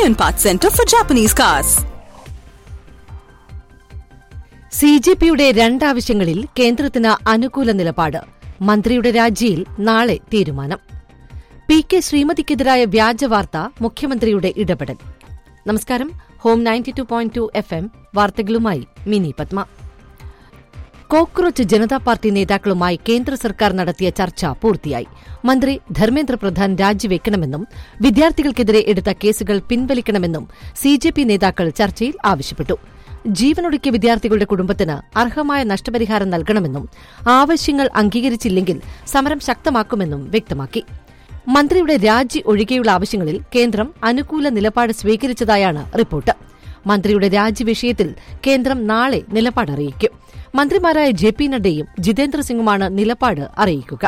genuine parts center for Japanese cars. C J പിയുടെ രണ്ടാവശ്യങ്ങളിൽ കേന്ദ്രത്തിന് അനുകൂല നിലപാട് മന്ത്രിയുടെ രാജിയിൽ നാളെ തീരുമാനം പി കെ ശ്രീമതിക്കെതിരായ വ്യാജവാർത്ത മുഖ്യമന്ത്രിയുടെ ഇടപെടൽ നമസ്കാരം home ninety two point two F M വാർത്തകളുമായി Mini Padma cockroach Janata party നേതാക്കളുമായി കേന്ദ്ര സർക്കാർ നടത്തിയ ചർച്ച പൂർത്തിയായി മന്ത്രി ധർമ്മേന്ദ്ര പ്രധാൻ രാജിവെക്കണമെന്നും വിദ്യാർത്ഥികൾക്കെതിരെ എടുത്ത കേസുകൾ പിൻവലിക്കണമെന്നും സി ജെ പി നേതാക്കൾ ചർച്ചയിൽ ആവശ്യപ്പെട്ടു ജീവനൊടുക്കിയ വിദ്യാർത്ഥികളുടെ കുടുംബത്തിന് അർഹമായ നഷ്ടപരിഹാരം നൽകണമെന്നും ആവശ്യങ്ങൾ അംഗീകരിച്ചില്ലെങ്കിൽ സമരം ശക്തമാക്കുമെന്നും വ്യക്തമാക്കി മന്ത്രിയുടെ രാജി ഒഴികെയുള്ള ആവശ്യങ്ങളിൽ കേന്ദ്രം അനുകൂല നിലപാട് സ്വീകരിച്ചതായാണ് റിപ്പോർട്ട് മന്ത്രിയുടെ രാജി വിഷയത്തിൽ കേന്ദ്രം നാളെ നിലപാട് അറിയിക്കും മന്ത്രിമാരായ ജെ പി നഡ്ഡയും ജിതേന്ദ്ര സിംഗുമാണ് നിലപാട് അറിയിക്കുക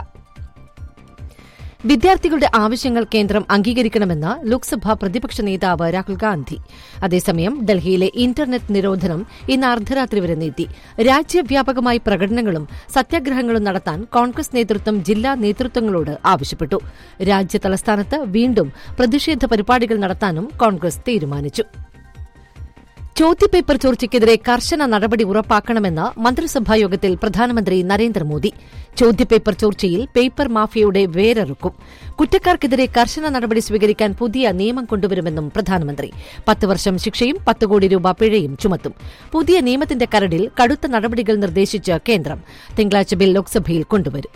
വിദ്യാർത്ഥികളുടെ ആവശ്യങ്ങൾ കേന്ദ്രം അംഗീകരിക്കണമെന്ന് ലോക്സഭാ പ്രതിപക്ഷ നേതാവ് രാഹുൽ ഗാന്ധി അതേസമയം ഡൽഹിയിലെ ഇന്റർനെറ്റ് നിരോധനം ഇന്ന് അർദ്ധരാത്രി വരെ നീട്ടി രാജ്യവ്യാപകമായി പ്രകടനങ്ങളും സത്യാഗ്രഹങ്ങളും നടത്താൻ കോൺഗ്രസ് നേതൃത്വം ജില്ലാ നേതൃത്വങ്ങളോട് ആവശ്യപ്പെട്ടു രാജ്യ തലസ്ഥാനത്ത് വീണ്ടും പ്രതിഷേധ പരിപാടികൾ നടത്താനും കോൺഗ്രസ് തീരുമാനിച്ചു ചോദ്യപേപ്പർ ചോർച്ചയ്ക്കെതിരെ കർശന നടപടി ഉറപ്പാക്കണമെന്ന് മന്ത്രിസഭായോഗത്തിൽ പ്രധാനമന്ത്രി നരേന്ദ്രമോദി ചോദ്യപേപ്പർ ചോർച്ചയിൽ പേപ്പർ മാഫിയയുടെ വേരറുക്കും കുറ്റക്കാർക്കെതിരെ കർശന നടപടി സ്വീകരിക്കാൻ പുതിയ നിയമം കൊണ്ടുവരുമെന്നും പ്രധാനമന്ത്രി പത്ത് വർഷം ശിക്ഷയും പത്ത് കോടി രൂപ പിഴയും ചുമത്തും പുതിയ നിയമത്തിന്റെ കരടിൽ കടുത്ത നടപടികൾ നിർദ്ദേശിച്ച് കേന്ദ്രം തിങ്കളാഴ്ച ബിൽ ലോക്സഭയിൽ കൊണ്ടുവരും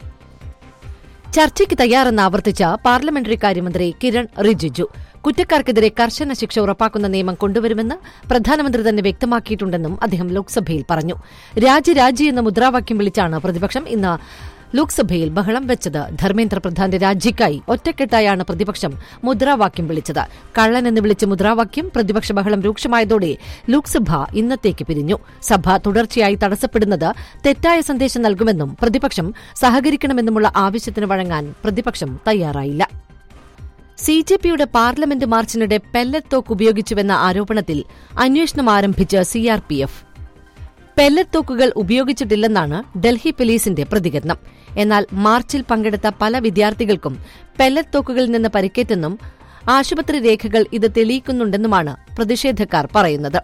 ചർച്ചയ്ക്ക് തയ്യാറെന്ന് ആവർത്തിച്ച പാർലമെന്ററി കാര്യമന്ത്രി കിരൺ റിജിജു കുറ്റക്കാർക്കെതിരെ കർശന ശിക്ഷ ഉറപ്പാക്കുന്ന നിയമം കൊണ്ടുവരുമെന്ന് പ്രധാനമന്ത്രി തന്നെ വ്യക്തമാക്കിയിട്ടുണ്ടെന്നും അദ്ദേഹം ലോക്സഭയിൽ പറഞ്ഞു രാജി രാജി എന്ന മുദ്രാവാക്യം വിളിച്ചാണ് പ്രതിപക്ഷം ഇന്ന് ലോക്സഭയിൽ ബഹളം വെച്ചത് ധർമ്മേന്ദ്ര പ്രധാന്റെ രാജിക്കായി ഒറ്റക്കെട്ടായാണ് പ്രതിപക്ഷം മുദ്രാവാക്യം വിളിച്ചത് കള്ളൻ എന്ന് വിളിച്ച മുദ്രാവാക്യം പ്രതിപക്ഷ ബഹളം രൂക്ഷമായതോടെ ലോക്സഭ ഇന്നത്തേക്ക് പിരിഞ്ഞു സഭ തുടർച്ചയായി തടസ്സപ്പെടുന്നത് തെറ്റായ സന്ദേശം നൽകുമെന്നും പ്രതിപക്ഷം സഹകരിക്കണമെന്നുമുള്ള ആവശ്യത്തിന് വഴങ്ങാൻ പ്രതിപക്ഷം തയ്യാറായില്ല സി ജെ പിയുടെ പാർലമെന്റ് മാർച്ചിനിടെ പെല്ലറ്റ് തോക്ക് ഉപയോഗിച്ചുവെന്ന ആരോപണത്തിൽ അന്വേഷണം ആരംഭിച്ച് സിആർപിഎഫ് പെല്ലറ്റ് തോക്കുകൾ ഉപയോഗിച്ചിട്ടില്ലെന്നാണ് ഡൽഹി പോലീസിന്റെ പ്രതികരണം എന്നാൽ മാർച്ചിൽ പങ്കെടുത്ത പല വിദ്യാർത്ഥികൾക്കും പെല്ലറ്റ് തോക്കുകളിൽ നിന്ന് പരിക്കേറ്റെന്നും ആശുപത്രി രേഖകൾ ഇത് തെളിയിക്കുന്നുണ്ടെന്നുമാണ് പ്രതിഷേധക്കാർ പറയുന്നത്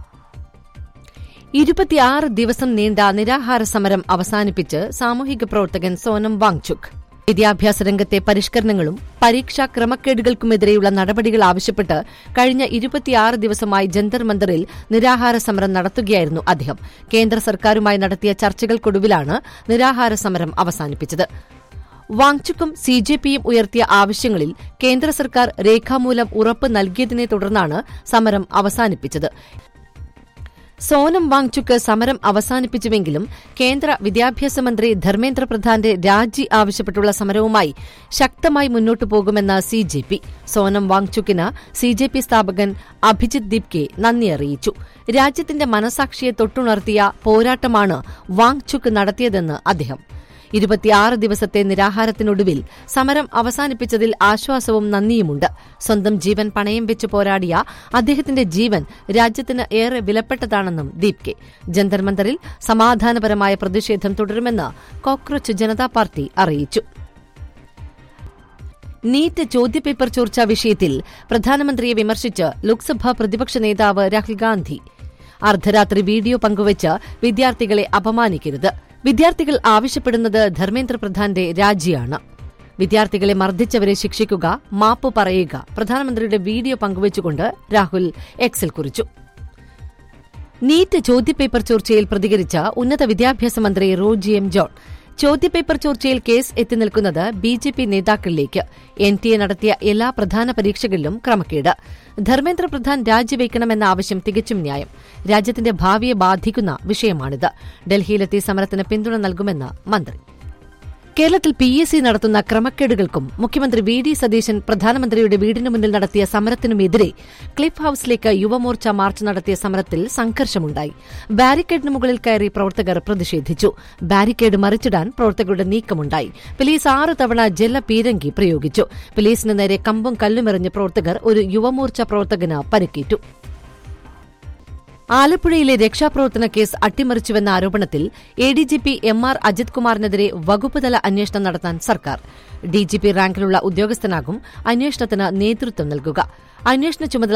ഇരുപത്തിയാറ് ദിവസം നീണ്ട നിരാഹാര സമരം അവസാനിപ്പിച്ച് സാമൂഹിക പ്രവർത്തകൻ സോനം വാങ്ചുക് വിദ്യാഭ്യാസ രംഗത്തെ പരിഷ്കരണങ്ങളും പരീക്ഷാ ക്രമക്കേടുകൾക്കുമെതിരെയുള്ള നടപടികൾ ആവശ്യപ്പെട്ട് കഴിഞ്ഞ ഇരുപത്തിയാറ് ദിവസമായി ജന്തർ മന്ദറിൽ നിരാഹാര സമരം നടത്തുകയായിരുന്നു അദ്ദേഹം കേന്ദ്ര സർക്കാരുമായി നടത്തിയ ചർച്ചകൾക്കൊടുവിലാണ് നിരാഹാര സമരം അവസാനിപ്പിച്ചത് വാങ്ചുക്കും സി ജെ പിയും ഉയർത്തിയ ആവശ്യങ്ങളിൽ കേന്ദ്ര സർക്കാർ രേഖാമൂലം ഉറപ്പ് നൽകിയതിനെ തുടർന്നാണ് സമരം അവസാനിപ്പിച്ചത് സോനം വാങ്ചുക്ക് സമരം അവസാനിപ്പിച്ചുവെങ്കിലും കേന്ദ്ര വിദ്യാഭ്യാസ മന്ത്രി ധർമ്മേന്ദ്ര പ്രധാന്റെ രാജി ആവശ്യപ്പെട്ടുള്ള സമരവുമായി ശക്തമായി മുന്നോട്ടു പോകുമെന്ന് സി ജെ പി സോനം വാങ്ചുക്കിന് സി ജെ പി സ്ഥാപകൻ അഭിജിത് ദീപ്കെ നന്ദി അറിയിച്ചു രാജ്യത്തിന്റെ മനസാക്ഷിയെ തൊട്ടുണർത്തിയ പോരാട്ടമാണ് വാങ്ചുക്ക് നടത്തിയതെന്ന് അദ്ദേഹം ഇരുപത്തിയാറ് ദിവസത്തെ നിരാഹാരത്തിനൊടുവിൽ സമരം അവസാനിപ്പിച്ചതിൽ ആശ്വാസവും നന്ദിയുമുണ്ട് സ്വന്തം ജീവൻ പണയം വെച്ച് പോരാടിയ അദ്ദേഹത്തിന്റെ ജീവൻ രാജ്യത്തിന് ഏറെ വിലപ്പെട്ടതാണെന്നും ദീപ്കെ ജന്തർ മന്ദറിൽ സമാധാനപരമായ പ്രതിഷേധം തുടരുമെന്ന് കോക്രോച്ച് ജനതാ പാർട്ടി അറിയിച്ചു നീറ്റ് ചോദ്യപേപ്പർ ചോർച്ചാ വിഷയത്തിൽ പ്രധാനമന്ത്രിയെ വിമർശിച്ച് ലോക്സഭാ പ്രതിപക്ഷ നേതാവ് രാഹുൽ ഗാന്ധി അർദ്ധരാത്രി വീഡിയോ പങ്കുവച്ച് വിദ്യാർത്ഥികളെ അപമാനിക്കരുത് വിദ്യാർത്ഥികൾ ആവശ്യപ്പെടുന്നത് ധർമ്മേന്ദ്ര പ്രധാന്റെ രാജിയാണ് വിദ്യാർത്ഥികളെ മർദ്ദിച്ചവരെ ശിക്ഷിക്കുക മാപ്പ് പറയുക പ്രധാനമന്ത്രിയുടെ വീഡിയോ പങ്കുവച്ചുകൊണ്ട് രാഹുൽ എക്സിൽ കുറിച്ചു നീറ്റ് ചോദ്യപേപ്പർ ചോർച്ചയിൽ പ്രതികരിച്ച ഉന്നത വിദ്യാഭ്യാസ മന്ത്രി റോജി എം ജോൺ ചോദ്യപേപ്പർ ചോർച്ചയിൽ കേസ് എത്തി നിൽക്കുന്നത് ബി ജെ പി നേതാക്കളിലേക്ക് എൻ ടി എ നടത്തിയ എല്ലാ പ്രധാന പരീക്ഷകളിലും ക്രമക്കേട് ധർമ്മേന്ദ്ര പ്രധാൻ രാജിവെക്കണമെന്ന ആവശ്യം തികച്ചും ന്യായം രാജ്യത്തിന്റെ ഭാവിയെ ബാധിക്കുന്ന വിഷയമാണിത് ഡൽഹിയിലെത്തി സമരത്തിന് പിന്തുണ നൽകുമെന്ന് മന്ത്രി കേരളത്തിൽ പി എസ് സി നടത്തുന്ന ക്രമക്കേടുകൾക്കും മുഖ്യമന്ത്രി വി ഡി സതീശൻ പ്രധാനമന്ത്രിയുടെ വീടിന് മുന്നിൽ നടത്തിയ സമരത്തിനുമെതിരെ ക്ലിഫ് ഹൌസിലേക്ക് യുവമോർച്ച മാർച്ച് നടത്തിയ സമരത്തിൽ സംഘർഷമുണ്ടായി ബാരിക്കേഡിന് മുകളിൽ കയറി പ്രവർത്തകർ പ്രതിഷേധിച്ചു ബാരിക്കേഡ് മറിച്ചിടാൻ പ്രവർത്തകരുടെ നീക്കമുണ്ടായി പോലീസ് ആറ് തവണ ജല പീരങ്കി പ്രയോഗിച്ചു പോലീസിന് നേരെ കമ്പും കല്ലുമെറിഞ്ഞ പ്രവർത്തകർ ഒരു യുവമോർച്ച പ്രവർത്തകന് പരിക്കേറ്റു ആലപ്പുഴയിലെ രക്ഷാപ്രവർത്തന കേസ് അട്ടിമറിച്ചുവെന്ന ആരോപണത്തിൽ A D G P M R Ajith കുമാറിനെതിരെ വകുപ്പുതല അന്വേഷണം നടത്താൻ സർക്കാർ ഡിജിപി റാങ്കിലുള്ള ഉദ്യോഗസ്ഥനാകും അന്വേഷണത്തിന് നേതൃത്വം നൽകുക അന്വേഷണ ചുമതല